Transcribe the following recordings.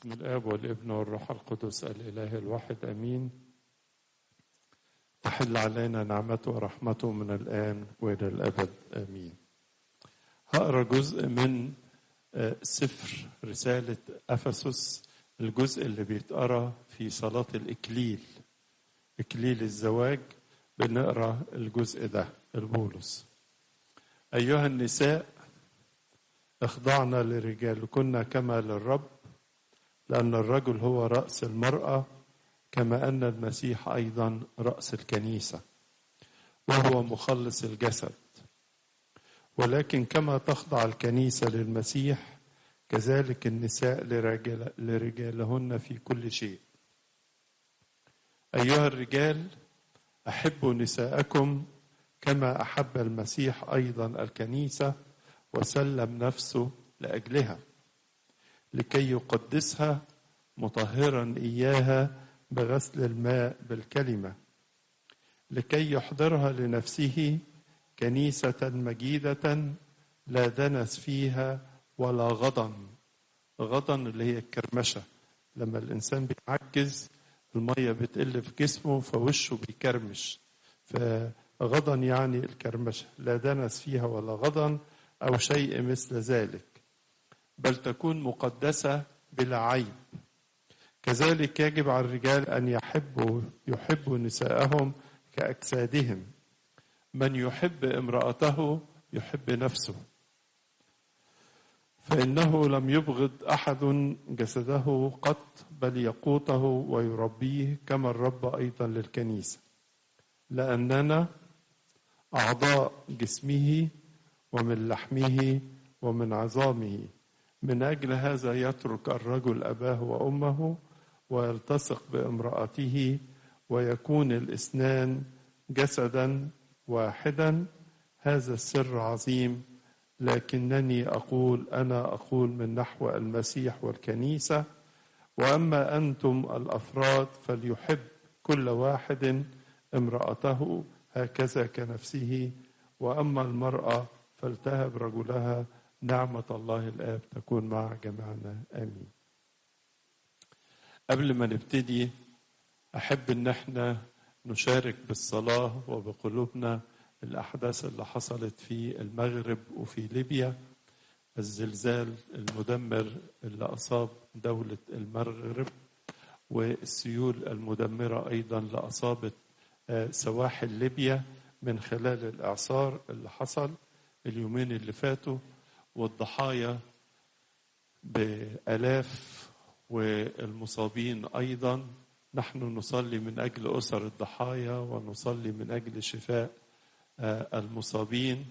باسم الاب والابن والروح القدس الاله الواحد امين تحل علينا نعمته ورحمته من الان والى الابد امين هقرا جزء من سفر رساله افسس الجزء اللي بيتقرا في صلاه الاكليل اكليل الزواج بنقرا الجزء ده البولس ايها النساء اخضعنا لرجالكن كما للرب لأن الرجل هو رأس المرأة كما أن المسيح أيضا رأس الكنيسة وهو مخلص الجسد ولكن كما تخضع الكنيسة للمسيح كذلك النساء لرجال لرجالهن في كل شيء أيها الرجال أحبوا نساءكم كما أحب المسيح أيضا الكنيسة وسلم نفسه لأجلها لكي يقدسها مطهرا اياها بغسل الماء بالكلمه لكي يحضرها لنفسه كنيسه مجيده لا دنس فيها ولا غضن غضن اللي هي الكرمشه لما الانسان بيعجز الميه بتقل في جسمه فوشه بيكرمش فغضن يعني الكرمشه لا دنس فيها ولا غضن او شيء مثل ذلك بل تكون مقدسة بلا عيب كذلك يجب على الرجال أن يحبوا يحبوا نساءهم كأجسادهم من يحب امرأته يحب نفسه فإنه لم يبغض أحد جسده قط بل يقوته ويربيه كما الرب أيضا للكنيسة لأننا أعضاء جسمه ومن لحمه ومن عظامه من أجل هذا يترك الرجل أباه وأمه ويلتصق بامرأته ويكون الاثنان جسدا واحدا هذا السر عظيم لكنني أقول أنا أقول من نحو المسيح والكنيسة وأما أنتم الأفراد فليحب كل واحد امرأته هكذا كنفسه وأما المرأة فلتهب رجلها نعمة الله الآب تكون مع جميعنا آمين قبل ما نبتدي أحب إن احنا نشارك بالصلاة وبقلوبنا الأحداث اللي حصلت في المغرب وفي ليبيا الزلزال المدمر اللي أصاب دولة المغرب والسيول المدمرة أيضا اللي أصابت سواحل ليبيا من خلال الإعصار اللي حصل اليومين اللي فاتوا والضحايا بآلاف والمصابين أيضا نحن نصلي من أجل أسر الضحايا ونصلي من أجل شفاء المصابين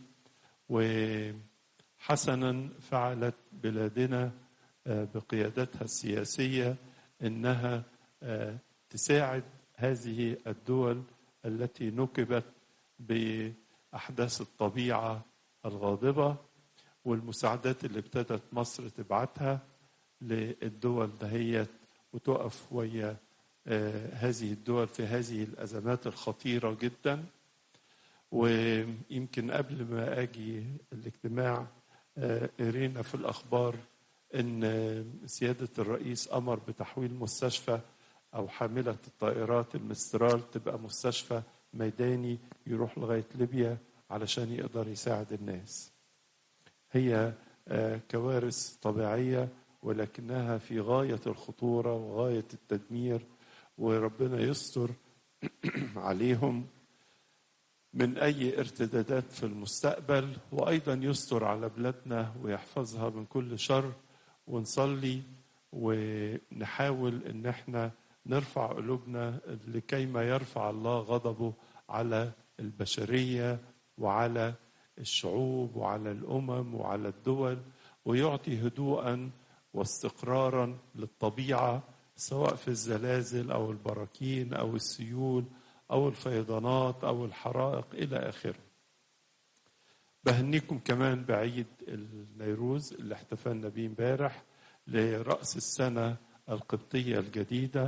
وحسنا فعلت بلادنا بقيادتها السياسية إنها تساعد هذه الدول التي نكبت بأحداث الطبيعة الغاضبة والمساعدات اللي ابتدت مصر تبعتها للدول دهيت وتقف ويا هذه الدول في هذه الأزمات الخطيرة جدا ويمكن قبل ما أجي الاجتماع قرينا في الأخبار إن سيادة الرئيس أمر بتحويل مستشفى أو حاملة الطائرات المسترال تبقى مستشفى ميداني يروح لغاية ليبيا علشان يقدر يساعد الناس هي كوارث طبيعية ولكنها في غاية الخطورة وغاية التدمير وربنا يستر عليهم من أي ارتدادات في المستقبل وأيضا يستر على بلادنا ويحفظها من كل شر ونصلي ونحاول إن احنا نرفع قلوبنا لكيما يرفع الله غضبه على البشرية وعلى الشعوب وعلى الامم وعلى الدول ويعطي هدوءا واستقرارا للطبيعه سواء في الزلازل او البراكين او السيول او الفيضانات او الحرائق الى اخره. بهنيكم كمان بعيد النيروز اللي احتفلنا بيه امبارح لراس السنه القبطيه الجديده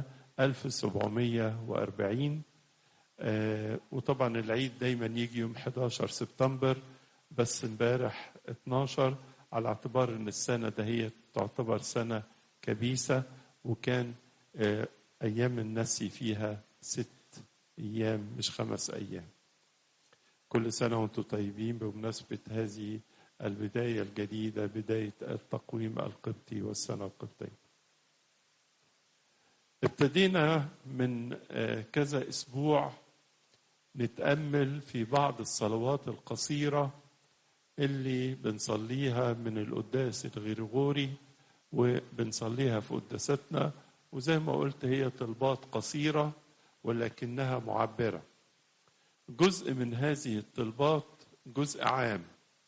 1740 آه وطبعا العيد دايما يجي يوم 11 سبتمبر بس امبارح 12 على اعتبار ان السنه ده هي تعتبر سنه كبيسه وكان آه، أيام النسي فيها ست أيام مش خمس أيام كل سنة وأنتم طيبين بمناسبة هذه البداية الجديدة بداية التقويم القبطي والسنة القبطية ابتدينا من آه، كذا أسبوع نتأمل في بعض الصلوات القصيرة اللي بنصليها من القداس الغريغوري وبنصليها في قداستنا وزي ما قلت هي طلبات قصيرة ولكنها معبرة جزء من هذه الطلبات جزء عام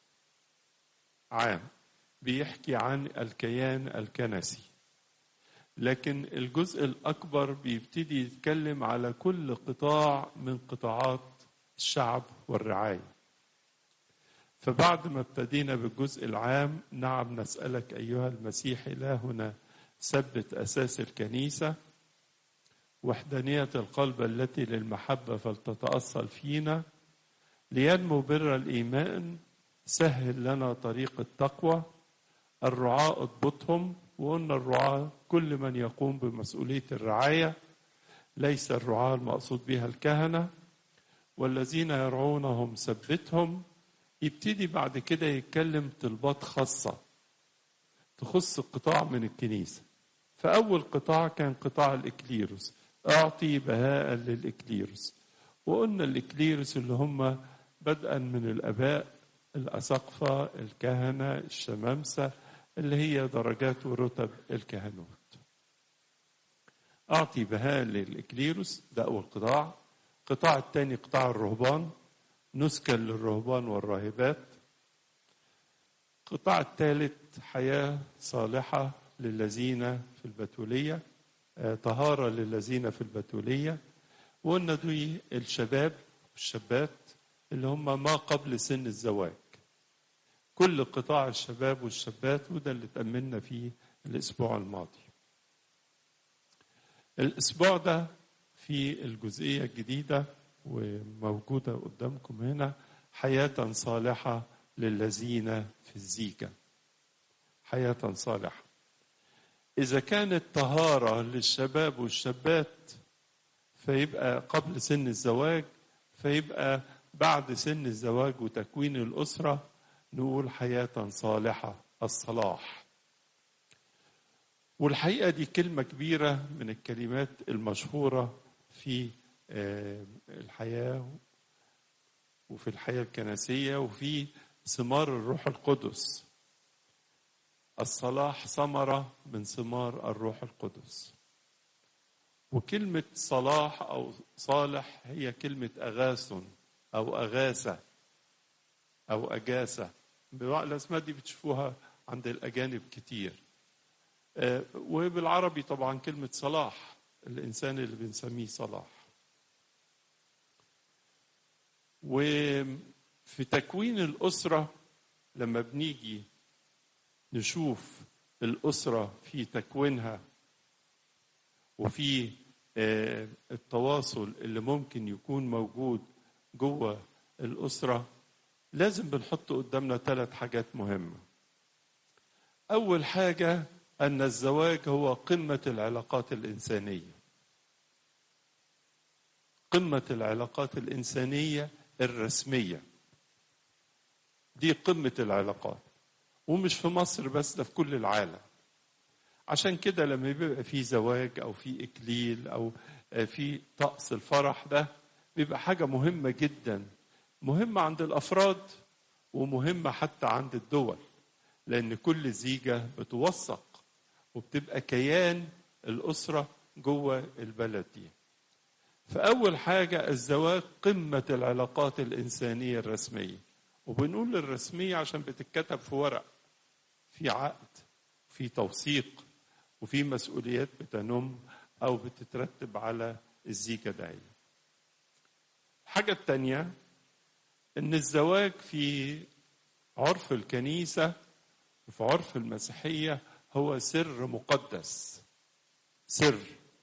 عام بيحكي عن الكيان الكنسي لكن الجزء الأكبر بيبتدي يتكلم على كل قطاع من قطاعات الشعب والرعاية فبعد ما ابتدينا بالجزء العام نعم نسألك أيها المسيح إلهنا ثبت أساس الكنيسة وحدانية القلب التي للمحبة فلتتأصل فينا لينمو بر الإيمان سهل لنا طريق التقوى الرعاة اضبطهم وقلنا الرعاة كل من يقوم بمسؤولية الرعاية ليس الرعاة المقصود بها الكهنة والذين يرعونهم ثبتهم يبتدي بعد كده يتكلم طلبات خاصة تخص قطاع من الكنيسة فأول قطاع كان قطاع الإكليروس أعطي بهاء للإكليروس وقلنا الإكليروس اللي هم بدءا من الآباء الأساقفة الكهنة الشمامسة اللي هي درجات ورتب الكهنوت أعطي بهاء للإكليروس ده أول قطاع القطاع الثاني قطاع الرهبان نسكا للرهبان والراهبات القطاع الثالث حياة صالحة للذين في البتولية آه، طهارة للذين في البتولية وقلنا دي الشباب والشابات اللي هم ما قبل سن الزواج كل قطاع الشباب والشابات وده اللي تأملنا فيه الأسبوع الماضي الأسبوع ده في الجزئية الجديدة وموجودة قدامكم هنا حياة صالحة للذين في الزيجة حياة صالحة إذا كانت طهارة للشباب والشابات فيبقى قبل سن الزواج فيبقى بعد سن الزواج وتكوين الأسرة نقول حياة صالحة الصلاح والحقيقة دي كلمة كبيرة من الكلمات المشهورة في آه، الحياة وفي الحياة الكنسية وفي ثمار الروح القدس الصلاح ثمرة من ثمار الروح القدس وكلمة صلاح أو صالح هي كلمة أغاث أو أغاثة أو أجاسة الأسماء دي بتشوفوها عند الأجانب كتير آه، وبالعربي طبعا كلمة صلاح الإنسان اللي بنسميه صلاح وفي تكوين الأسرة لما بنيجي نشوف الأسرة في تكوينها وفي آه، التواصل اللي ممكن يكون موجود جوه الأسرة لازم بنحط قدامنا ثلاث حاجات مهمة أول حاجة أن الزواج هو قمة العلاقات الإنسانية قمة العلاقات الإنسانية الرسمية دي قمة العلاقات ومش في مصر بس ده في كل العالم عشان كده لما بيبقى في زواج أو في إكليل أو في طقس الفرح ده بيبقى حاجة مهمة جدا مهمة عند الأفراد ومهمة حتى عند الدول لأن كل زيجة بتوثق وبتبقى كيان الأسرة جوه البلد دي فأول حاجة الزواج قمة العلاقات الإنسانية الرسمية وبنقول الرسمية عشان بتتكتب في ورق في عقد في توثيق وفي مسؤوليات بتنم أو بتترتب على الزيجة دي الحاجة التانية إن الزواج في عرف الكنيسة وفي عرف المسيحية هو سر مقدس سر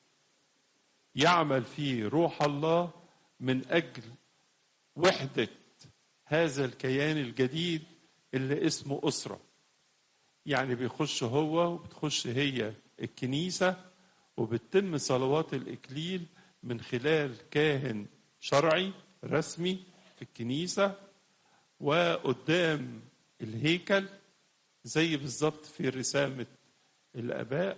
يعمل فيه روح الله من اجل وحده هذا الكيان الجديد اللي اسمه اسره يعني بيخش هو وبتخش هي الكنيسه وبتتم صلوات الإكليل من خلال كاهن شرعي رسمي في الكنيسة وقدام الهيكل زي بالظبط في رسامة الآباء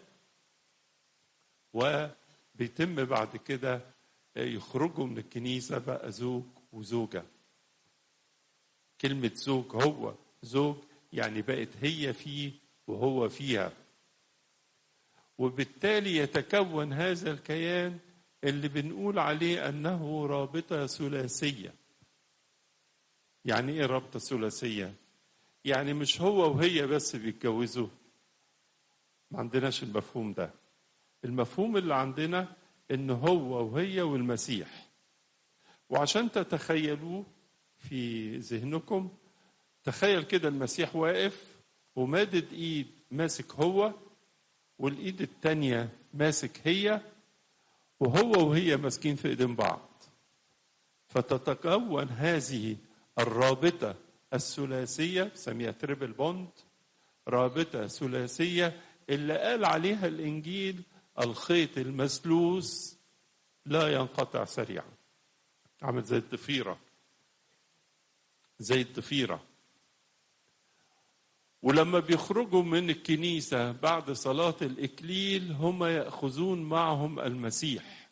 وبيتم بعد كده يخرجوا من الكنيسة بقى زوج وزوجة كلمة زوج هو زوج يعني بقت هي فيه وهو فيها وبالتالي يتكون هذا الكيان اللي بنقول عليه انه رابطه ثلاثيه يعني ايه رابطه ثلاثيه يعني مش هو وهي بس بيتجوزوا ما عندناش المفهوم ده المفهوم اللي عندنا ان هو وهي والمسيح وعشان تتخيلوه في ذهنكم تخيل كده المسيح واقف ومادد ايد ماسك هو والايد التانية ماسك هي وهو وهي ماسكين في ايدين بعض فتتكون هذه الرابطة الثلاثية سميها تريبل بوند رابطة ثلاثية اللي قال عليها الإنجيل الخيط المسلوس لا ينقطع سريعا عامل زي الضفيرة زي الضفيرة ولما بيخرجوا من الكنيسة بعد صلاة الإكليل هم يأخذون معهم المسيح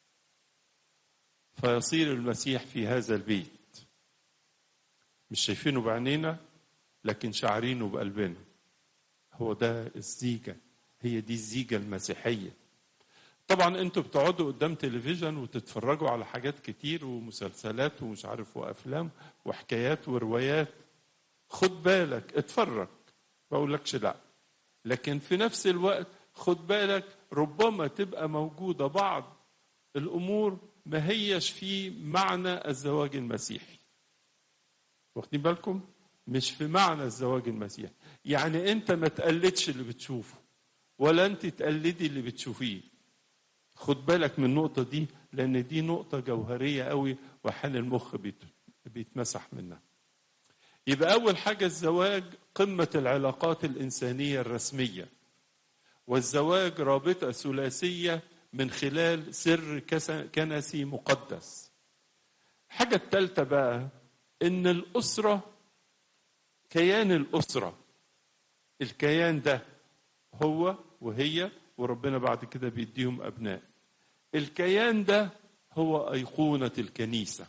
فيصير المسيح في هذا البيت مش شايفينه بعينينا لكن شاعرينه بقلبنا هو ده الزيجة هي دي الزيجة المسيحية طبعا انتوا بتقعدوا قدام تلفزيون وتتفرجوا على حاجات كتير ومسلسلات ومش عارف وافلام وحكايات وروايات خد بالك اتفرج بقولكش لا لكن في نفس الوقت خد بالك ربما تبقى موجودة بعض الأمور ما هيش في معنى الزواج المسيحي واخدين بالكم مش في معنى الزواج المسيحي يعني انت ما تقلدش اللي بتشوفه ولا انت تقلدي اللي بتشوفيه خد بالك من النقطة دي لأن دي نقطة جوهرية قوي وحال المخ بيتمسح منها يبقى أول حاجة الزواج قمة العلاقات الإنسانية الرسمية والزواج رابطة ثلاثية من خلال سر كنسي مقدس الحاجة الثالثة بقى إن الأسرة كيان الأسرة الكيان ده هو وهي وربنا بعد كده بيديهم أبناء الكيان ده هو أيقونة الكنيسة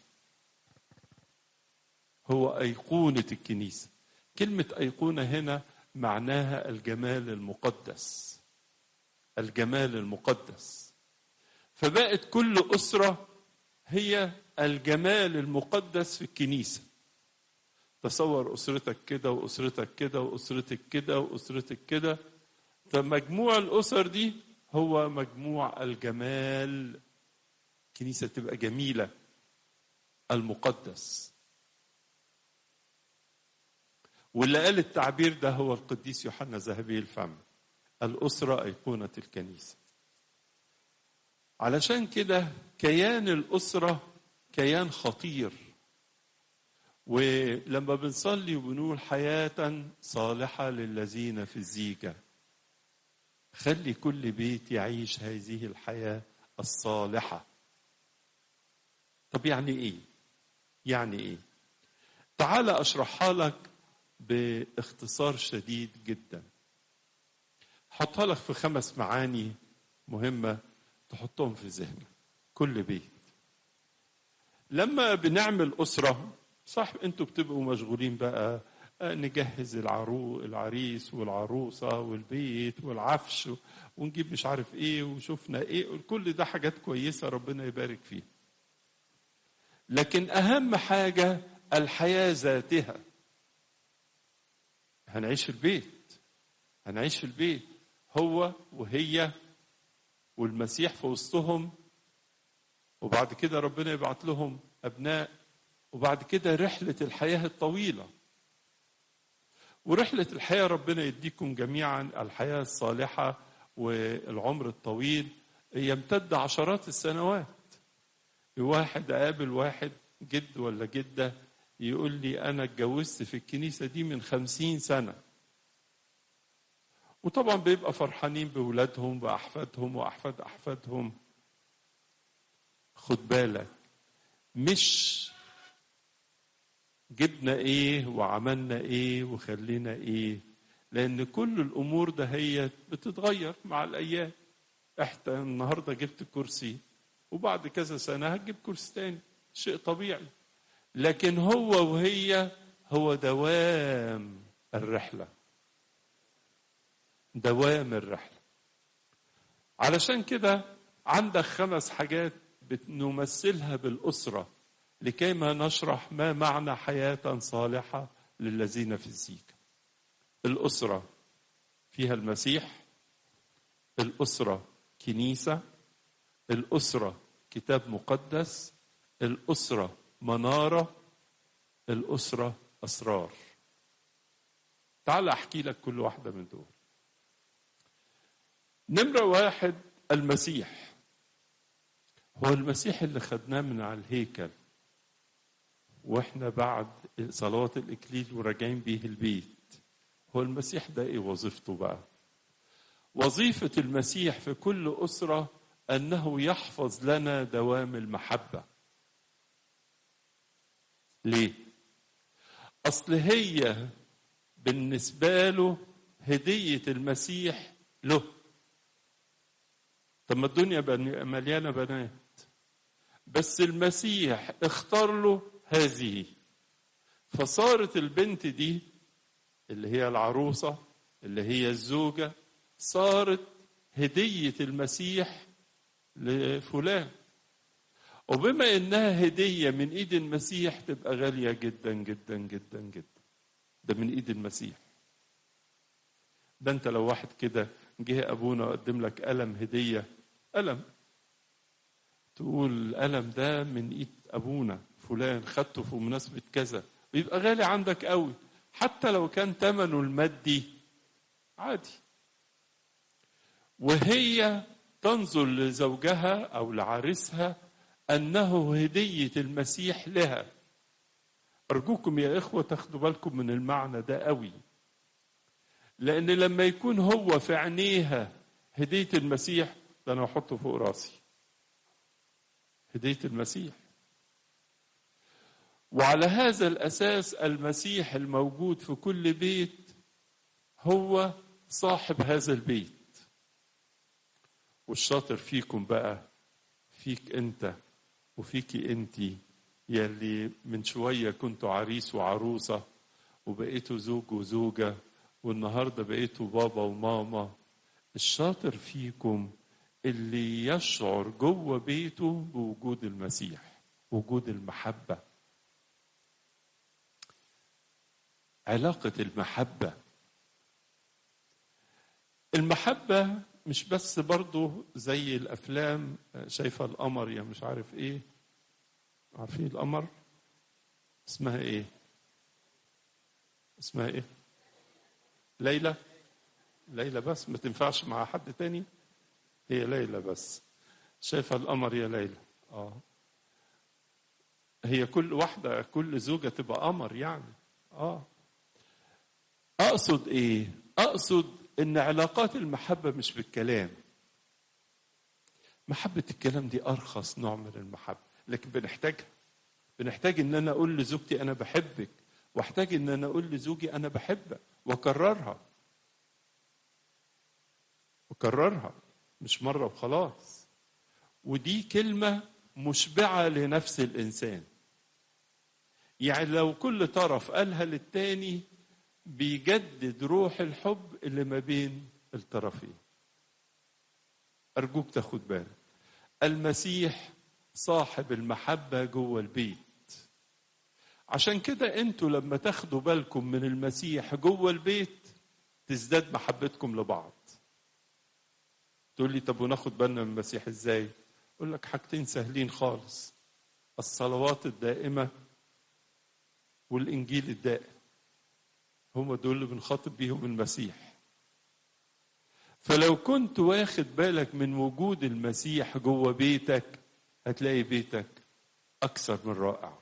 هو أيقونة الكنيسة كلمة أيقونة هنا معناها الجمال المقدس الجمال المقدس فبقت كل أسرة هي الجمال المقدس في الكنيسة تصور أسرتك كده وأسرتك كده وأسرتك كده وأسرتك كده فمجموع الأسر دي هو مجموع الجمال كنيسة تبقى جميلة المقدس واللي قال التعبير ده هو القديس يوحنا ذهبي الفم الأسرة أيقونة الكنيسة علشان كده كيان الأسرة كيان خطير ولما بنصلي وبنقول حياة صالحة للذين في الزيجة خلي كل بيت يعيش هذه الحياة الصالحة طب يعني ايه يعني ايه تعال اشرحها لك باختصار شديد جدا حطها لك في خمس معاني مهمة تحطهم في ذهنك كل بيت لما بنعمل أسرة صح انتوا بتبقوا مشغولين بقى نجهز العرو العريس والعروسة والبيت والعفش ونجيب مش عارف ايه وشفنا ايه كل ده حاجات كويسة ربنا يبارك فيها لكن أهم حاجة الحياة ذاتها هنعيش في البيت هنعيش في البيت هو وهي والمسيح في وسطهم وبعد كده ربنا يبعت لهم أبناء وبعد كده رحلة الحياة الطويلة ورحلة الحياة ربنا يديكم جميعا الحياة الصالحة والعمر الطويل يمتد عشرات السنوات واحد قابل واحد جد ولا جدة يقول لي أنا اتجوزت في الكنيسة دي من خمسين سنة وطبعا بيبقى فرحانين بولادهم واحفادهم واحفاد احفادهم خد بالك مش جبنا ايه وعملنا ايه وخلينا ايه لان كل الامور ده هي بتتغير مع الايام احنا النهارده جبت كرسي وبعد كذا سنه هتجيب كرسي تاني شيء طبيعي لكن هو وهي هو دوام الرحله دوام الرحله علشان كده عندك خمس حاجات بنمثلها بالاسره لكيما نشرح ما معنى حياه صالحه للذين في الزيكا الاسره فيها المسيح الاسره كنيسه الاسره كتاب مقدس الاسره مناره الاسره اسرار تعال احكي لك كل واحده من دول نمره واحد المسيح هو المسيح اللي خدناه من على الهيكل واحنا بعد صلوات الاكليل وراجعين بيه البيت هو المسيح ده ايه وظيفته بقى وظيفه المسيح في كل اسره انه يحفظ لنا دوام المحبه ليه اصل هي بالنسبه له هديه المسيح له طب ما الدنيا مليانه بنات بس المسيح اختار له هذه فصارت البنت دي اللي هي العروسه اللي هي الزوجه صارت هديه المسيح لفلان وبما انها هديه من ايد المسيح تبقى غاليه جدا جدا جدا جدا ده من ايد المسيح ده انت لو واحد كده جه ابونا وقدم لك قلم هديه قلم تقول القلم ده من ايد ابونا فلان خدته في مناسبه كذا بيبقى غالي عندك قوي حتى لو كان ثمنه المادي عادي وهي تنظر لزوجها او لعريسها انه هديه المسيح لها ارجوكم يا اخوه تاخدوا بالكم من المعنى ده قوي لان لما يكون هو في عينيها هديه المسيح ده انا احطه فوق راسي هديه المسيح وعلى هذا الاساس المسيح الموجود في كل بيت هو صاحب هذا البيت والشاطر فيكم بقى فيك انت وفيكي انت يلي من شويه كنتوا عريس وعروسه وبقيتوا زوج وزوجه والنهارده بقيتوا بابا وماما الشاطر فيكم اللي يشعر جوه بيته بوجود المسيح وجود المحبه علاقه المحبه المحبه مش بس برضه زي الافلام شايفه القمر يا مش عارف ايه عارفين القمر اسمها ايه اسمها ايه ليلى ليلى بس ما تنفعش مع حد تاني هي ليلى بس شايفه القمر يا ليلى اه هي كل واحده كل زوجه تبقى قمر يعني اه اقصد ايه اقصد ان علاقات المحبه مش بالكلام محبه الكلام دي ارخص نوع من المحبه لكن بنحتاجها بنحتاج ان انا اقول لزوجتي انا بحبك واحتاج ان انا اقول لزوجي انا بحبك واكررها وكررها مش مره وخلاص ودي كلمه مشبعه لنفس الانسان يعني لو كل طرف قالها للتاني بيجدد روح الحب اللي ما بين الطرفين ارجوك تاخد بالك المسيح صاحب المحبه جوه البيت عشان كده انتوا لما تاخدوا بالكم من المسيح جوه البيت تزداد محبتكم لبعض تقول لي طب وناخد بالنا من المسيح ازاي اقول لك حاجتين سهلين خالص الصلوات الدائمه والانجيل الدائم هم دول اللي بنخاطب بيهم المسيح فلو كنت واخد بالك من وجود المسيح جوه بيتك هتلاقي بيتك اكثر من رائع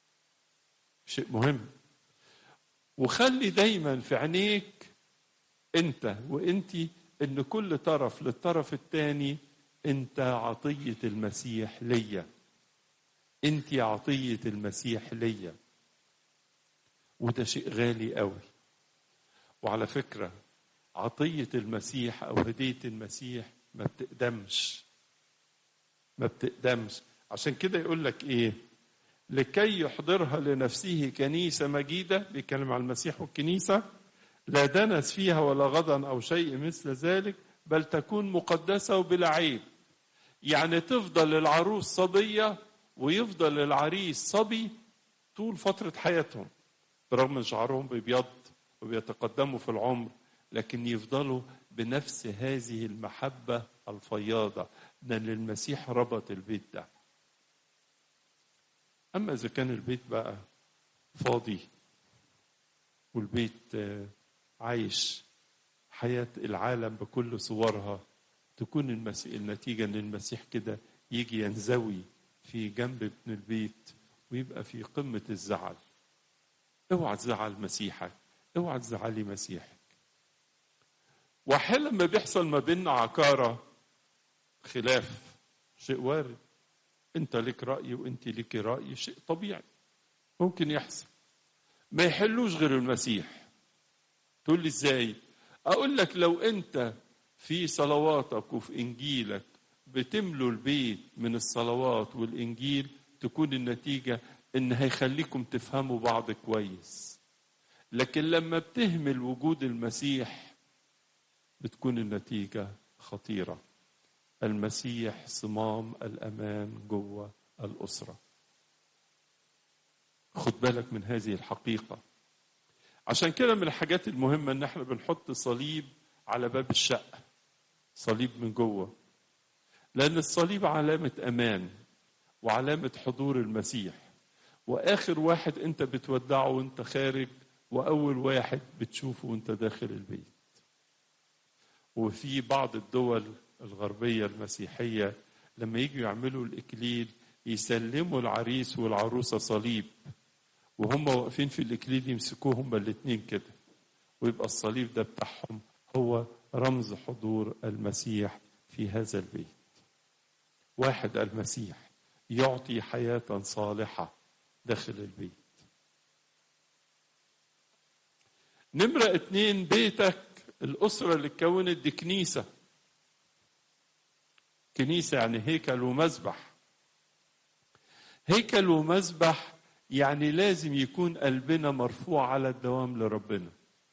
شيء مهم وخلي دايما في عينيك انت وانتي ان كل طرف للطرف الثاني انت عطيه المسيح ليا انت عطيه المسيح ليا وده شيء غالي قوي وعلى فكره عطيه المسيح او هديه المسيح ما بتقدمش ما بتقدمش عشان كده يقول لك ايه لكي يحضرها لنفسه كنيسة مجيدة بيتكلم عن المسيح والكنيسة لا دنس فيها ولا غضن أو شيء مثل ذلك بل تكون مقدسة وبلا عيب يعني تفضل العروس صبية ويفضل العريس صبي طول فترة حياتهم برغم ان شعرهم بيبيض وبيتقدموا في العمر لكن يفضلوا بنفس هذه المحبة الفياضة لأن المسيح ربط البيت ده أما إذا كان البيت بقى فاضي والبيت عايش حياة العالم بكل صورها تكون المسيح النتيجة إن المسيح كده يجي ينزوي في جنب ابن البيت ويبقى في قمة الزعل اوعى تزعل مسيحك اوعى تزعلي مسيحك واحيانا لما بيحصل ما بيننا عكارة خلاف شيء وارد انت لك رأي وانت لك رأي شيء طبيعي ممكن يحصل ما يحلوش غير المسيح تقول لي ازاي اقول لك لو انت في صلواتك وفي انجيلك بتملوا البيت من الصلوات والانجيل تكون النتيجه ان هيخليكم تفهموا بعض كويس لكن لما بتهمل وجود المسيح بتكون النتيجه خطيره المسيح صمام الامان جوه الاسره خد بالك من هذه الحقيقه عشان كده من الحاجات المهمه ان احنا بنحط صليب على باب الشقه صليب من جوه لان الصليب علامه امان وعلامه حضور المسيح واخر واحد انت بتودعه وانت خارج واول واحد بتشوفه وانت داخل البيت وفي بعض الدول الغربيه المسيحيه لما يجوا يعملوا الاكليل يسلموا العريس والعروسه صليب وهم واقفين في الاكليل يمسكوه هما الاثنين كده ويبقى الصليب ده بتاعهم هو رمز حضور المسيح في هذا البيت واحد المسيح يعطي حياة صالحة داخل البيت نمرة اتنين بيتك الأسرة اللي اتكونت دي كنيسة كنيسة يعني هيكل ومذبح هيكل ومذبح يعني لازم يكون قلبنا مرفوع على الدوام لربنا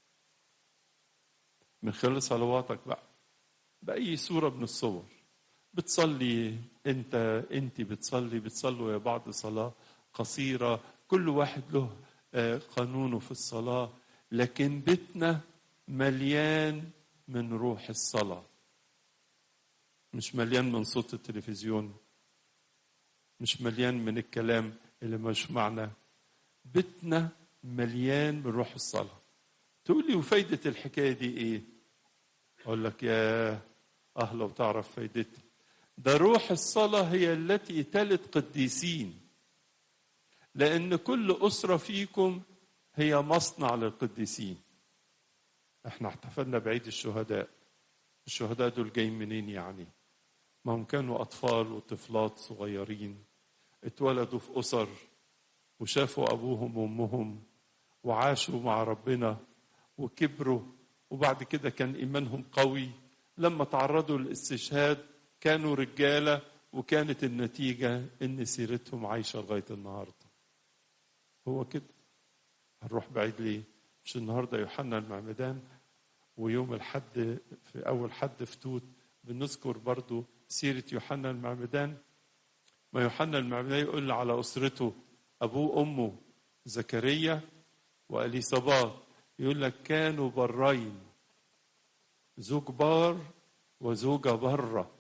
من خلال صلواتك بقى بأي صورة من الصور بتصلي انت انت بتصلي بتصلوا يا بعض صلاة قصيرة كل واحد له قانونه في الصلاة لكن بيتنا مليان من روح الصلاة مش مليان من صوت التلفزيون مش مليان من الكلام اللي مش معنى بيتنا مليان من روح الصلاة تقول لي وفايدة الحكاية دي ايه اقول لك يا اه لو تعرف فايدتها ده روح الصلاة هي التي تلد قديسين لأن كل أسرة فيكم هي مصنع للقديسين احنا احتفلنا بعيد الشهداء الشهداء دول جايين منين يعني ما هم كانوا أطفال وطفلات صغيرين اتولدوا في أسر وشافوا أبوهم وأمهم وعاشوا مع ربنا وكبروا وبعد كده كان إيمانهم قوي لما تعرضوا للاستشهاد كانوا رجالة وكانت النتيجة إن سيرتهم عايشة لغاية النهاردة هو كده هنروح بعيد ليه مش النهاردة يوحنا المعمدان ويوم الحد في أول حد فتوت بنذكر برضو سيرة يوحنا المعمدان ما يوحنا المعمدان يقول على أسرته أبوه وأمه زكريا وأليصابات يقول لك كانوا برين زوج بار وزوجة بره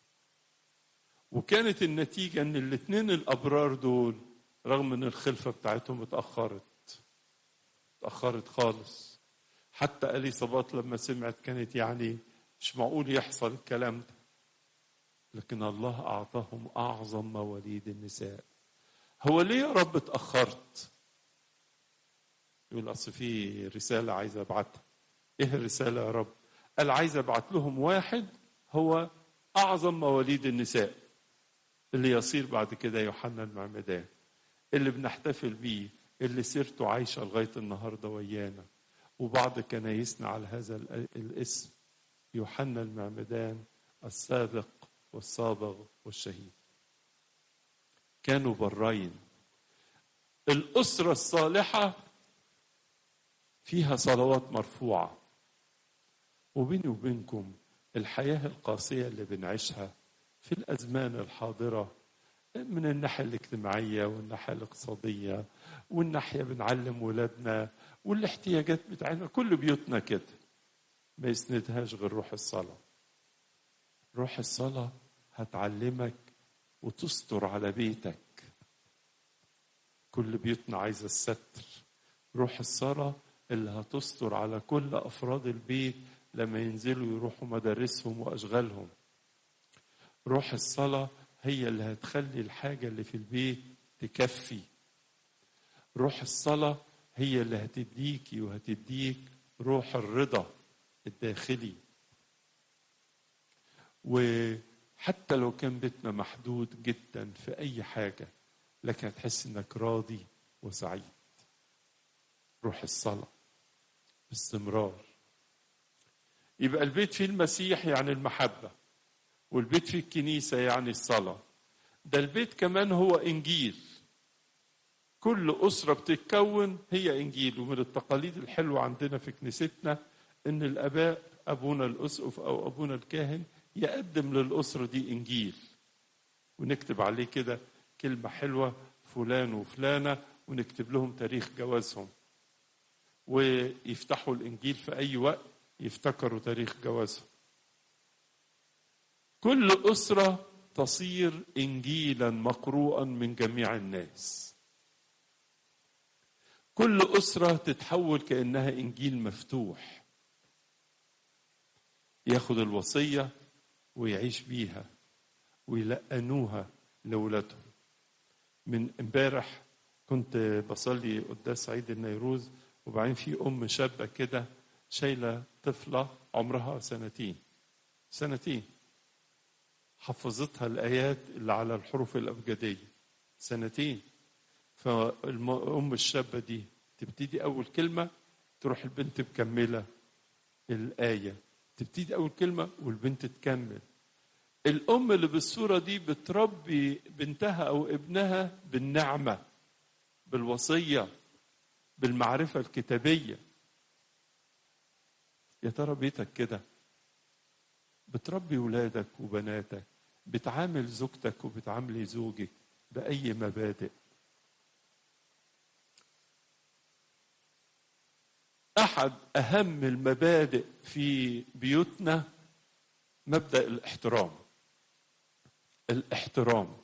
وكانت النتيجة ان الاثنين الابرار دول رغم ان الخلفة بتاعتهم اتأخرت اتأخرت خالص حتى اليصابات لما سمعت كانت يعني مش معقول يحصل الكلام ده لكن الله اعطاهم اعظم مواليد النساء هو ليه يا رب اتأخرت يقول اصل في رسالة عايز ابعتها ايه الرساله يا رب قال عايز ابعت لهم واحد هو اعظم مواليد النساء اللي يصير بعد كده يوحنا المعمدان اللي بنحتفل بيه اللي سيرته عايشه لغايه النهارده ويانا وبعض كنايسنا على هذا الاسم يوحنا المعمدان السابق والصابغ والشهيد كانوا برين الأسرة الصالحة فيها صلوات مرفوعة وبيني وبينكم الحياة القاسية اللي بنعيشها في الأزمان الحاضرة من الناحية الاجتماعية والناحية الاقتصادية والناحية بنعلم ولادنا والاحتياجات بتاعتنا كل بيوتنا كده ما يسندهاش غير روح الصلاة روح الصلاة هتعلمك وتستر على بيتك كل بيوتنا عايزة الستر روح الصلاة اللي هتستر على كل أفراد البيت لما ينزلوا يروحوا مدارسهم وأشغالهم روح الصلاة هي اللي هتخلي الحاجة اللي في البيت تكفي روح الصلاة هي اللي هتديكي وهتديك روح الرضا الداخلي وحتى لو كان بيتنا محدود جدا في أي حاجة لكن هتحس إنك راضي وسعيد روح الصلاة باستمرار يبقى البيت فيه المسيح يعني المحبة والبيت فيه الكنيسة يعني الصلاة ده البيت كمان هو إنجيل كل أسرة بتتكون هي إنجيل ومن التقاليد الحلوة عندنا في كنيستنا إن الآباء أبونا الأسقف أو أبونا الكاهن يقدم للأسرة دي إنجيل ونكتب عليه كده كلمة حلوة فلان وفلانة ونكتب لهم تاريخ جوازهم ويفتحوا الإنجيل في أي وقت يفتكروا تاريخ جوازهم كل أسرة تصير إنجيلا مقروءا من جميع الناس كل أسرة تتحول كأنها إنجيل مفتوح ياخد الوصية ويعيش بيها ويلقنوها لأولادهم من امبارح كنت بصلي قداس عيد النيروز وبعدين في أم شابة كده شايلة طفلة عمرها سنتين سنتين حفظتها الآيات اللي على الحروف الأبجدية سنتين فالأم الشابة دي تبتدي أول كلمة تروح البنت مكملة الآية تبتدي أول كلمة والبنت تكمل الأم اللي بالصورة دي بتربي بنتها أو ابنها بالنعمة بالوصية بالمعرفة الكتابية يا ترى بيتك كده بتربي ولادك وبناتك بتعامل زوجتك وبتعاملي زوجك بأي مبادئ أحد أهم المبادئ في بيوتنا مبدأ الاحترام الاحترام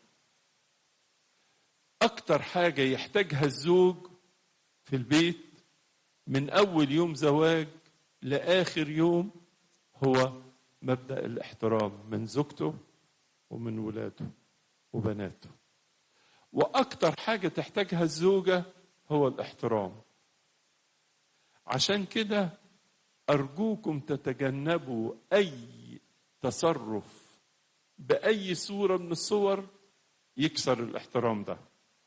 أكتر حاجة يحتاجها الزوج في البيت من أول يوم زواج لآخر يوم هو مبدأ الاحترام من زوجته ومن ولاده وبناته وأكتر حاجة تحتاجها الزوجة هو الاحترام عشان كده أرجوكم تتجنبوا أي تصرف بأي صورة من الصور يكسر الاحترام ده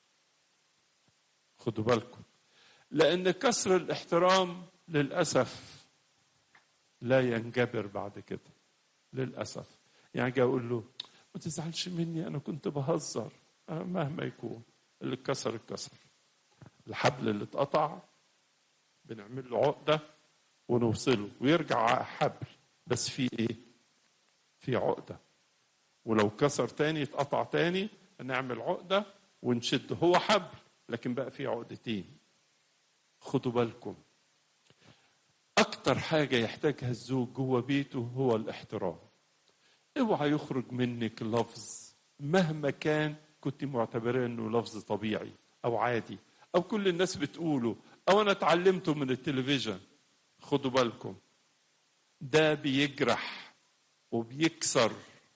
خدوا بالكم لأن كسر الاحترام للأسف لا ينجبر بعد كده للأسف يعني جاي أقول له ما تزعلش مني أنا كنت بهزر مهما يكون اللي اتكسر اتكسر الحبل اللي اتقطع بنعمل له عقدة ونوصله ويرجع حبل بس في ايه في عقدة ولو كسر تاني اتقطع تاني نعمل عقدة ونشد هو حبل لكن بقى في عقدتين خدوا بالكم أكتر حاجة يحتاجها الزوج جوه بيته هو الاحترام اوعى يخرج منك لفظ مهما كان كنت معتبراه انه لفظ طبيعي او عادي او كل الناس بتقوله او انا اتعلمته من التلفزيون خدوا بالكم ده بيجرح وبيكسر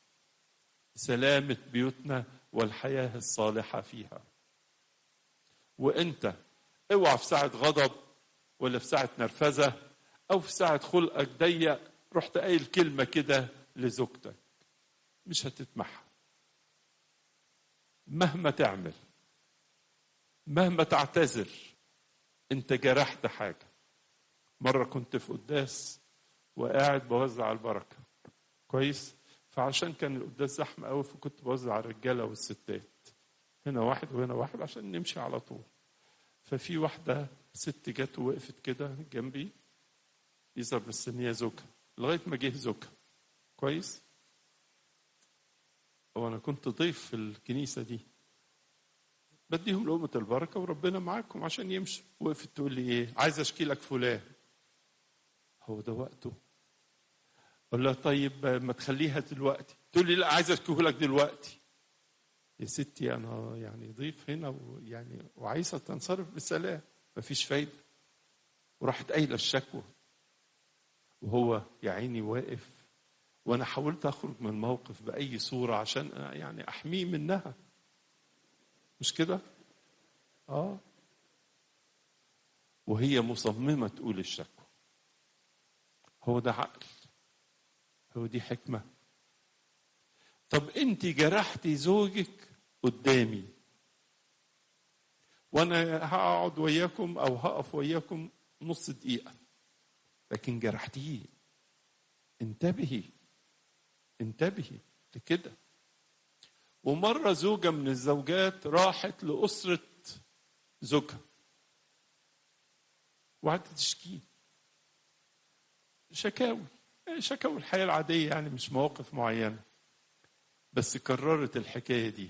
سلامة بيوتنا والحياة الصالحة فيها وانت اوعى في ساعة غضب ولا في ساعة نرفزة او في ساعه خلقك ضيق رحت قايل كلمه كده لزوجتك مش هتتمحى مهما تعمل مهما تعتذر انت جرحت حاجه مره كنت في قداس وقاعد بوزع البركه كويس فعشان كان القداس زحمه قوي فكنت بوزع الرجاله والستات هنا واحد وهنا واحد عشان نمشي على طول ففي واحده ست جت ووقفت كده جنبي يظهر بس ان هي زوجها لغايه ما جه زوجها كويس هو انا كنت ضيف في الكنيسه دي بديهم لقمه البركه وربنا معاكم عشان يمشوا وقفت تقول لي ايه عايز اشكي لك فلان هو ده وقته اقول لها طيب ما تخليها دلوقتي تقول لي لا عايز اشكيه لك دلوقتي يا ستي انا يعني ضيف هنا ويعني وعايزه تنصرف بسلام مفيش فايده وراحت قايله الشكوى وهو يا عيني واقف وانا حاولت اخرج من الموقف باي صوره عشان يعني احميه منها مش كده اه وهي مصممه تقول الشكوى هو ده عقل هو دي حكمه طب انت جرحتي زوجك قدامي وانا هقعد وياكم او هقف وياكم نص دقيقه لكن جرحتيه انتبهي انتبهي لكده ومرة زوجة من الزوجات راحت لأسرة زوجها وقعدت تشكيه شكاوي شكاوي الحياة العادية يعني مش مواقف معينة بس كررت الحكاية دي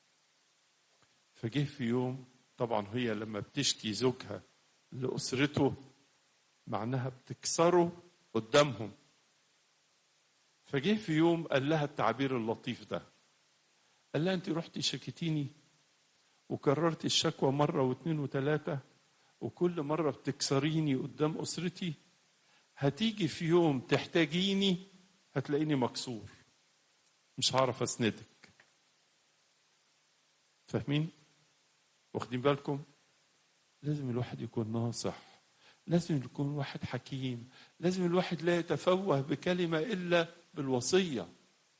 فجه في يوم طبعا هي لما بتشكي زوجها لأسرته معناها بتكسره قدامهم فجه في يوم قال لها التعبير اللطيف ده قال لها انت رحتي شكيتيني وكررت الشكوى مرة واثنين وثلاثة وكل مرة بتكسريني قدام أسرتي هتيجي في يوم تحتاجيني هتلاقيني مكسور مش هعرف أسندك فاهمين؟ واخدين بالكم؟ لازم الواحد يكون ناصح لازم يكون واحد حكيم لازم الواحد لا يتفوه بكلمة إلا بالوصية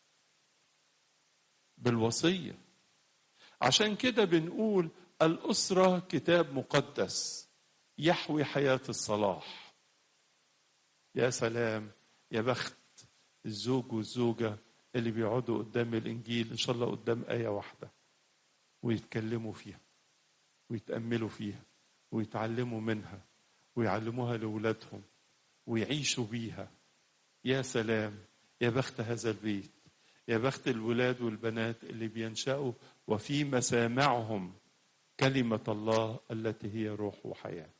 بالوصية عشان كده بنقول الأسرة كتاب مقدس يحوي حياة الصلاح يا سلام يا بخت الزوج والزوجة اللي بيقعدوا قدام الإنجيل إن شاء الله قدام آية واحدة ويتكلموا فيها ويتأملوا فيها ويتعلموا منها ويعلموها لأولادهم ويعيشوا بيها يا سلام يا بخت هذا البيت يا بخت الولاد والبنات اللي بينشأوا وفي مسامعهم كلمة الله التي هي روح وحياة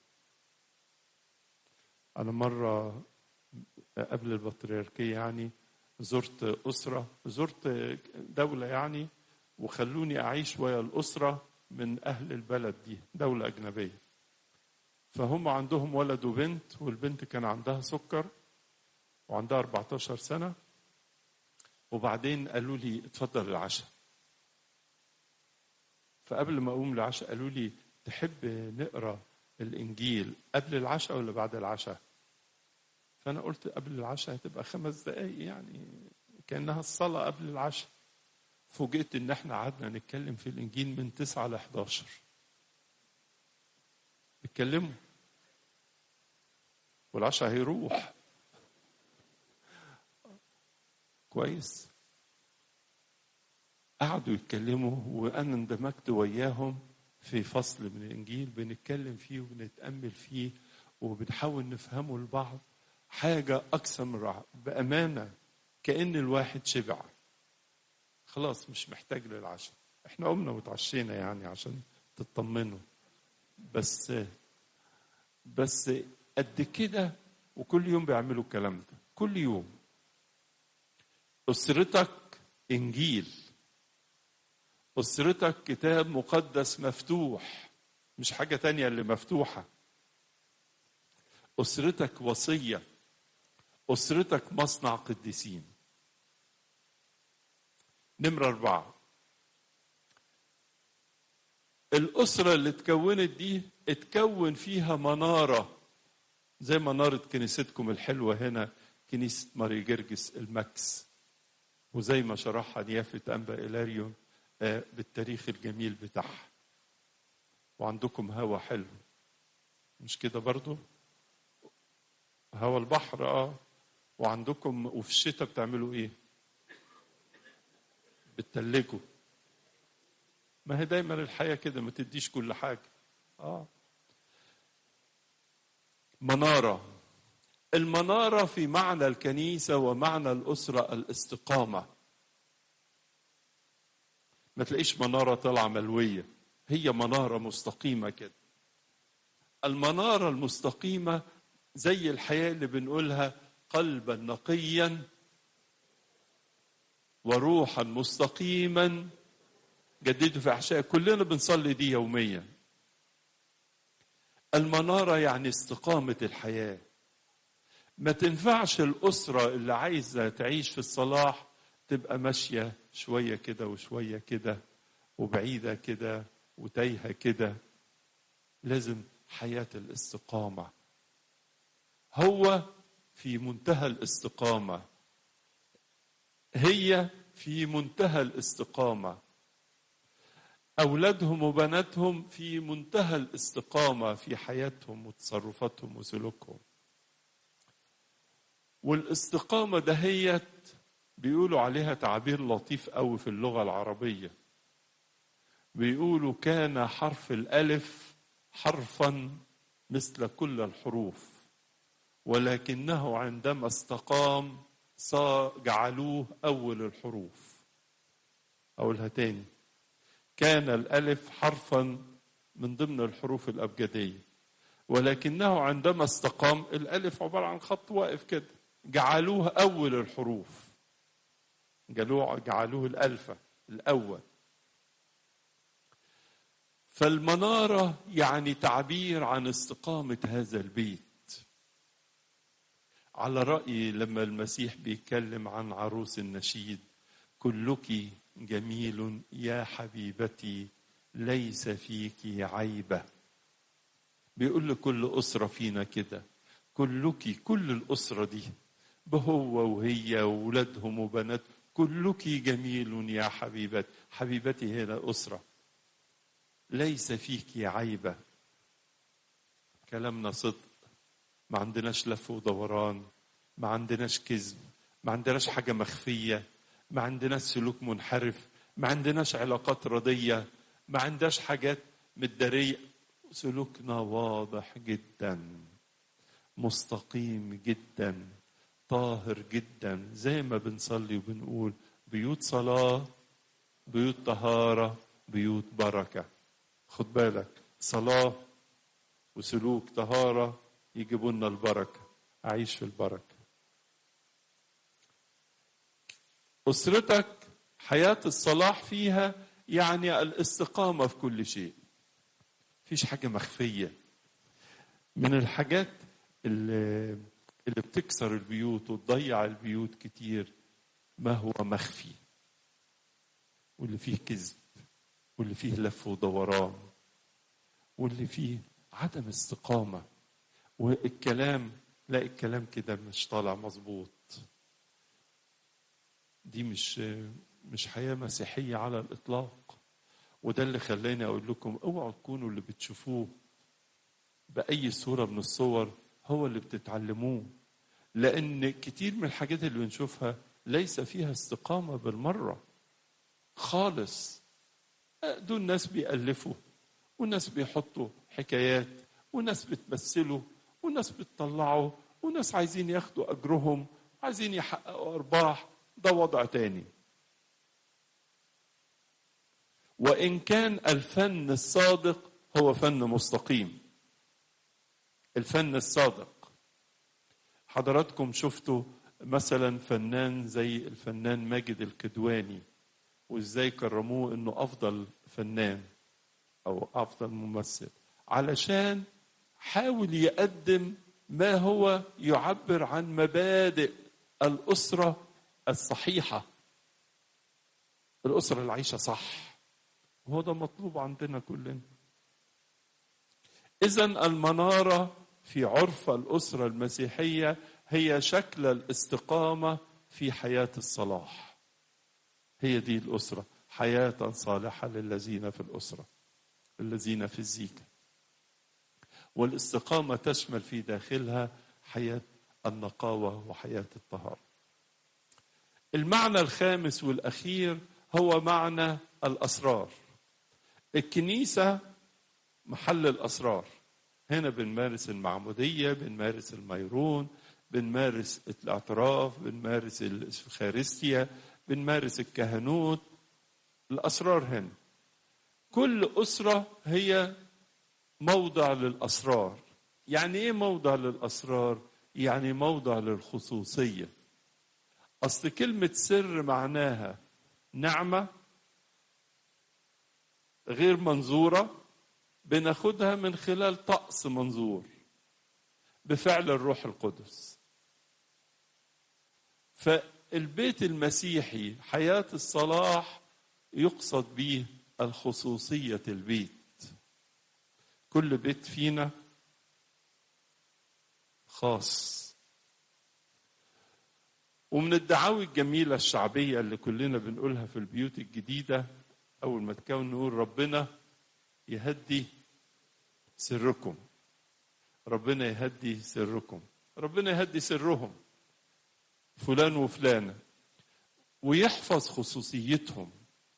أنا مرة قبل البطريركية يعني زرت أسرة زرت دولة يعني وخلوني أعيش ويا الأسرة من أهل البلد دي دولة أجنبية فهم عندهم ولد وبنت والبنت كان عندها سكر وعندها 14 سنة وبعدين قالوا لي اتفضل العشاء فقبل ما اقوم العشاء قالوا لي تحب نقرا الانجيل قبل العشاء ولا بعد العشاء فانا قلت قبل العشاء هتبقى خمس دقايق يعني كانها الصلاه قبل العشاء فوجئت ان احنا قعدنا نتكلم في الانجيل من 9 ل 11 اتكلموا والعشاء هيروح كويس قعدوا يتكلموا وانا اندمجت وياهم في فصل من الانجيل بنتكلم فيه وبنتامل فيه وبنحاول نفهمه لبعض حاجه اكثر من رائعه بامانه كان الواحد شبع خلاص مش محتاج للعشاء احنا قمنا وتعشينا يعني عشان تطمنوا بس بس قد كده وكل يوم بيعملوا الكلام ده كل يوم أسرتك إنجيل أسرتك كتاب مقدس مفتوح مش حاجة تانية اللي مفتوحة أسرتك وصية أسرتك مصنع قديسين نمرة أربعة الأسرة اللي اتكونت دي اتكون فيها منارة زي منارة كنيستكم الحلوة هنا كنيسة ماري جرجس المكس وزي ما شرحها نيافة أنبا إلاريون بالتاريخ الجميل بتاعها وعندكم هوا حلو مش كده برضو هوا البحر اه وعندكم وفي الشتاء بتعملوا ايه بتتلجوا ما هي دايما الحياه كده ما تديش كل حاجه اه مناره المناره في معنى الكنيسه ومعنى الاسره الاستقامه ما تلاقيش مناره طالعه ملويه هي مناره مستقيمه كده المناره المستقيمه زي الحياه اللي بنقولها قلبا نقيا وروحا مستقيما جددوا في احشاء كلنا بنصلي دي يوميا المناره يعني استقامه الحياه ما تنفعش الاسره اللي عايزه تعيش في الصلاح تبقى ماشيه شويه كده وشويه كده وبعيده كده وتايهه كده لازم حياه الاستقامه هو في منتهى الاستقامه هي في منتهى الاستقامه اولادهم وبناتهم في منتهى الاستقامه في حياتهم وتصرفاتهم وسلوكهم والاستقامه دهيت بيقولوا عليها تعبير لطيف قوي في اللغه العربيه بيقولوا كان حرف الالف حرفا مثل كل الحروف ولكنه عندما استقام جعلوه اول الحروف اقولها تاني كان الالف حرفا من ضمن الحروف الابجديه ولكنه عندما استقام الالف عباره عن خط واقف كده جعلوه اول الحروف جعلوه جعلوه الالفه الاول فالمناره يعني تعبير عن استقامه هذا البيت على رايي لما المسيح بيتكلم عن عروس النشيد كلك جميل يا حبيبتي ليس فيك عيبه بيقول لكل اسره فينا كده كلك كل الاسره دي بهو وهي وولادهم وبنات كلك جميل يا حبيبتي حبيبتي هنا اسره ليس فيك عيبه كلامنا صدق ما عندناش لف ودوران ما عندناش كذب ما عندناش حاجه مخفيه ما عندناش سلوك منحرف ما عندناش علاقات رضيه ما عندناش حاجات متداريه سلوكنا واضح جدا مستقيم جدا طاهر جدا زي ما بنصلي وبنقول بيوت صلاه بيوت طهاره بيوت بركه خد بالك صلاه وسلوك طهاره يجيبوا لنا البركه اعيش في البركه اسرتك حياه الصلاح فيها يعني الاستقامه في كل شيء مفيش حاجه مخفيه من الحاجات اللي, اللي بتكسر البيوت وتضيع البيوت كتير ما هو مخفي واللي فيه كذب واللي فيه لف ودوران واللي فيه عدم استقامه والكلام لا الكلام كده مش طالع مظبوط دي مش مش حياه مسيحيه على الاطلاق وده اللي خلاني اقول لكم اوعوا تكونوا اللي بتشوفوه باي صوره من الصور هو اللي بتتعلموه لان كتير من الحاجات اللي بنشوفها ليس فيها استقامه بالمره خالص دول ناس بيألفوا وناس بيحطوا حكايات وناس بتمثلوا وناس بتطلعوا وناس عايزين ياخدوا اجرهم عايزين يحققوا ارباح ده وضع تاني وان كان الفن الصادق هو فن مستقيم الفن الصادق حضراتكم شفتوا مثلا فنان زي الفنان ماجد الكدواني وازاي كرموه انه افضل فنان او افضل ممثل علشان حاول يقدم ما هو يعبر عن مبادئ الاسره الصحيحه الاسره اللي عايشه صح وهو ده مطلوب عندنا كلنا اذا المناره في عرف الاسره المسيحيه هي شكل الاستقامه في حياه الصلاح هي دي الاسره حياه صالحه للذين في الاسره الذين في الزيجه والاستقامه تشمل في داخلها حياه النقاوه وحياه الطهاره المعنى الخامس والاخير هو معنى الاسرار الكنيسه محل الاسرار هنا بنمارس المعموديه بنمارس الميرون بنمارس الاعتراف بنمارس الافخارستيا بنمارس الكهنوت الاسرار هنا كل اسره هي موضع للاسرار يعني ايه موضع للاسرار يعني موضع للخصوصيه اصل كلمه سر معناها نعمه غير منظوره بناخدها من خلال طقس منظور بفعل الروح القدس فالبيت المسيحي حياه الصلاح يقصد به الخصوصيه البيت كل بيت فينا خاص ومن الدعاوي الجميلة الشعبية اللي كلنا بنقولها في البيوت الجديدة أول ما تكون نقول ربنا يهدي سركم ربنا يهدي سركم ربنا يهدي سرهم فلان وفلانة ويحفظ خصوصيتهم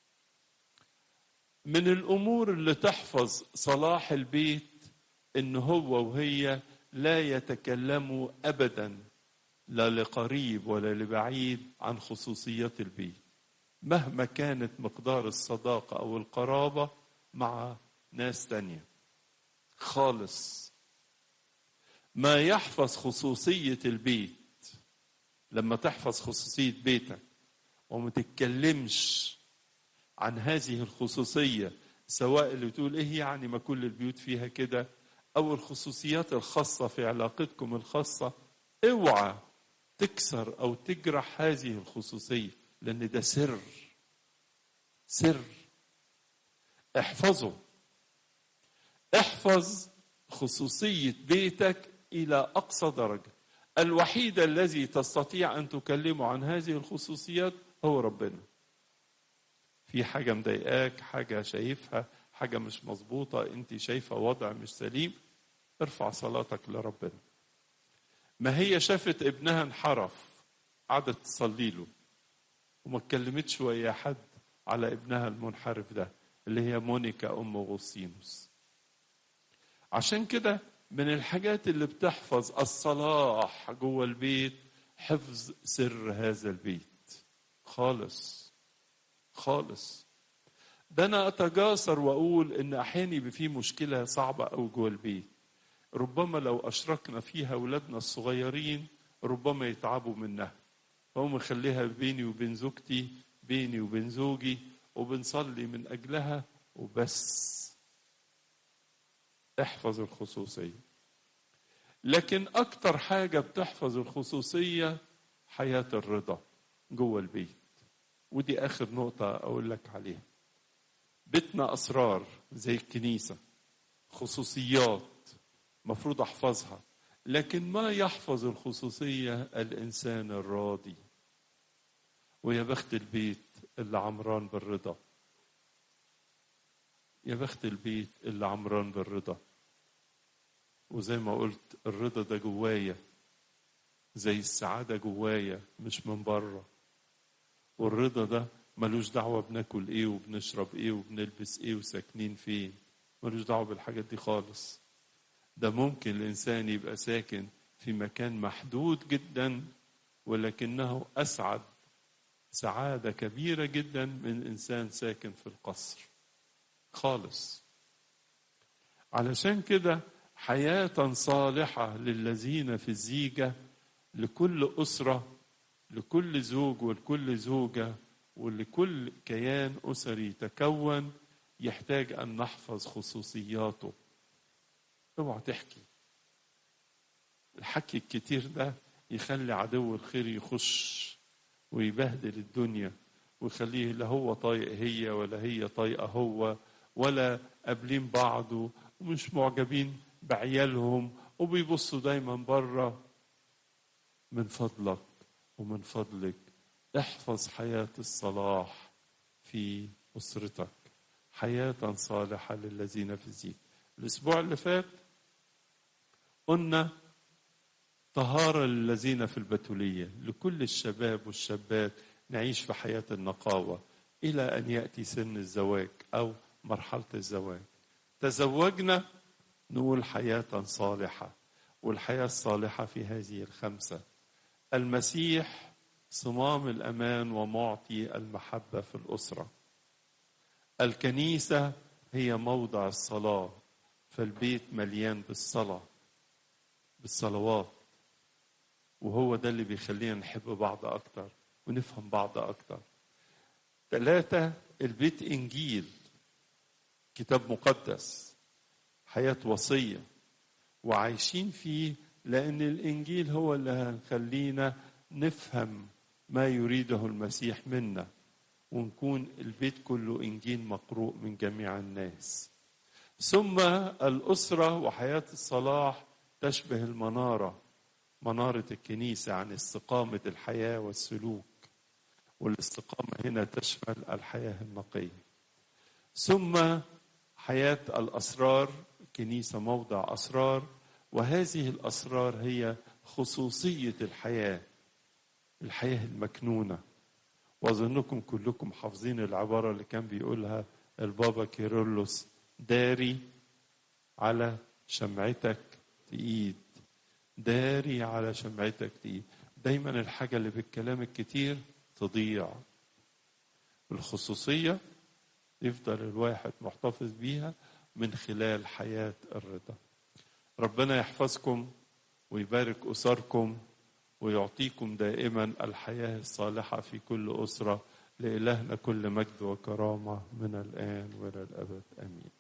من الأمور اللي تحفظ صلاح البيت إن هو وهي لا يتكلموا أبدا لا لقريب ولا لبعيد عن خصوصيات البيت مهما كانت مقدار الصداقة أو القرابة مع ناس تانية خالص ما يحفظ خصوصية البيت لما تحفظ خصوصية بيتك وما تتكلمش عن هذه الخصوصية سواء اللي تقول ايه يعني ما كل البيوت فيها كده او الخصوصيات الخاصة في علاقتكم الخاصة اوعى تكسر او تجرح هذه الخصوصيه لان ده سر سر احفظه احفظ خصوصيه بيتك الى اقصى درجه الوحيد الذي تستطيع ان تكلمه عن هذه الخصوصيات هو ربنا في حاجه مضايقاك حاجه شايفها حاجه مش مظبوطه انت شايفه وضع مش سليم ارفع صلاتك لربنا ما هي شافت ابنها انحرف قعدت تصلي له وما اتكلمتش ويا حد على ابنها المنحرف ده اللي هي مونيكا ام غوسينوس عشان كده من الحاجات اللي بتحفظ الصلاح جوه البيت حفظ سر هذا البيت خالص خالص ده انا اتجاسر واقول ان احيانا يبقى في مشكله صعبه قوي جوه البيت ربما لو أشركنا فيها أولادنا الصغيرين ربما يتعبوا منها فهم خليها بيني وبين زوجتي بيني وبين زوجي وبنصلي من أجلها وبس احفظ الخصوصية لكن أكتر حاجة بتحفظ الخصوصية حياة الرضا جوه البيت ودي آخر نقطة أقول لك عليها بيتنا أسرار زي الكنيسة خصوصيات مفروض احفظها لكن ما يحفظ الخصوصيه الانسان الراضي ويا بخت البيت اللي عمران بالرضا يا بخت البيت اللي عمران بالرضا وزي ما قلت الرضا ده جوايا زي السعاده جوايا مش من بره والرضا ده ملوش دعوه بناكل ايه وبنشرب ايه وبنلبس ايه وساكنين فين ملوش دعوه بالحاجات دي خالص ده ممكن الانسان يبقى ساكن في مكان محدود جدا ولكنه اسعد سعاده كبيره جدا من انسان ساكن في القصر خالص علشان كده حياه صالحه للذين في الزيجه لكل اسره لكل زوج ولكل زوجه ولكل كيان اسري يتكون يحتاج ان نحفظ خصوصياته اوعى تحكي الحكي الكتير ده يخلي عدو الخير يخش ويبهدل الدنيا ويخليه لا هو طايق هي ولا هي طايقه هو ولا قابلين بعض ومش معجبين بعيالهم وبيبصوا دايما بره من فضلك ومن فضلك احفظ حياة الصلاح في أسرتك حياة صالحة للذين في الزيت الأسبوع اللي فات قلنا طهارة للذين في البتولية لكل الشباب والشابات نعيش في حياة النقاوة إلى أن يأتي سن الزواج أو مرحلة الزواج تزوجنا نقول حياة صالحة والحياة الصالحة في هذه الخمسة المسيح صمام الأمان ومعطي المحبة في الأسرة الكنيسة هي موضع الصلاة فالبيت مليان بالصلاة بالصلوات وهو ده اللي بيخلينا نحب بعض أكتر ونفهم بعض أكتر ثلاثة البيت إنجيل كتاب مقدس حياة وصية وعايشين فيه لأن الإنجيل هو اللي هنخلينا نفهم ما يريده المسيح منا ونكون البيت كله إنجيل مقروء من جميع الناس ثم الأسرة وحياة الصلاح تشبه المنارة منارة الكنيسة عن استقامة الحياة والسلوك والاستقامة هنا تشمل الحياة النقية ثم حياة الأسرار كنيسة موضع أسرار وهذه الأسرار هي خصوصية الحياة الحياة المكنونة وأظنكم كلكم حافظين العبارة اللي كان بيقولها البابا كيرلس داري على شمعتك تقيد داري على شمعتك تقيد دايما الحاجة اللي بالكلام الكتير تضيع الخصوصية يفضل الواحد محتفظ بيها من خلال حياة الرضا ربنا يحفظكم ويبارك أسركم ويعطيكم دائما الحياة الصالحة في كل أسرة لإلهنا كل مجد وكرامة من الآن وإلى الأبد آمين